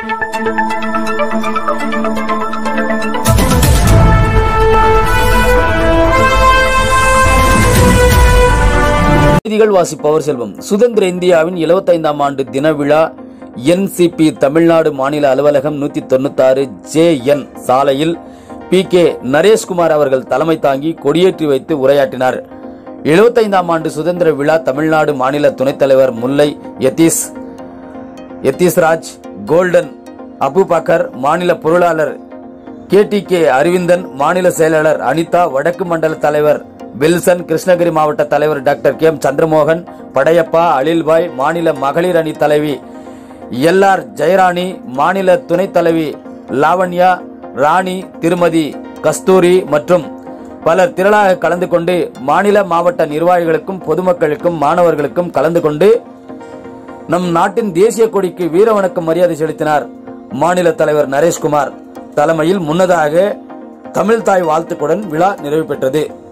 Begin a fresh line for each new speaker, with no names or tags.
செய்திகள் வாசிப்பவர் செல்வம் சுதந்திர இந்தியாவின் 75ஆம் ஆண்டு தின விழா என்சிபி தமிழ்நாடு மாநில அலுவலகம் நூத்தி தொண்ணூத்தாறு ஜே என் சாலையில் பி கே நரேஷ்குமார் அவர்கள் தலைமை தாங்கி கொடியேற்றி வைத்து உரையாற்றினார் 75ஆம் ஆண்டு சுதந்திர விழா தமிழ்நாடு மாநில துணைத் தலைவர் முல்லை யதீஷ் யதீஷ்ராஜ் கோல்டன் அபுபக்கர் மாநில பொருளாளர் கேடி கே அரவிந்தன் மாநில செயலாளர் அனிதா வடக்கு மண்டல தலைவர் வில்சன் கிருஷ்ணகிரி மாவட்ட தலைவர் doctor K M Chandramohan Padayappa அலில்பாய் மாநில மகளிர் அணி தலைவி எல் ஆர் ஜெயராணி மாநில துணைத் தலைவி லாவண்யா ராணி திருமதி கஸ்தூரி மற்றும் பலர் திரளாக கலந்து கொண்டு மாநில மாவட்ட நிர்வாகிகளுக்கும் பொதுமக்களுக்கும் மாணவர்களுக்கும் கலந்து கொண்டு நம் நாட்டின் தேசிய கொடிக்கு வீர வணக்கம் மரியாதை செலுத்தினார் மாநில தலைவர் நரேஷ்குமார் தலைமையில் முன்னதாக தமிழ் தாய் வாழ்த்துக்களுடன் விழா நிறைவு பெற்றது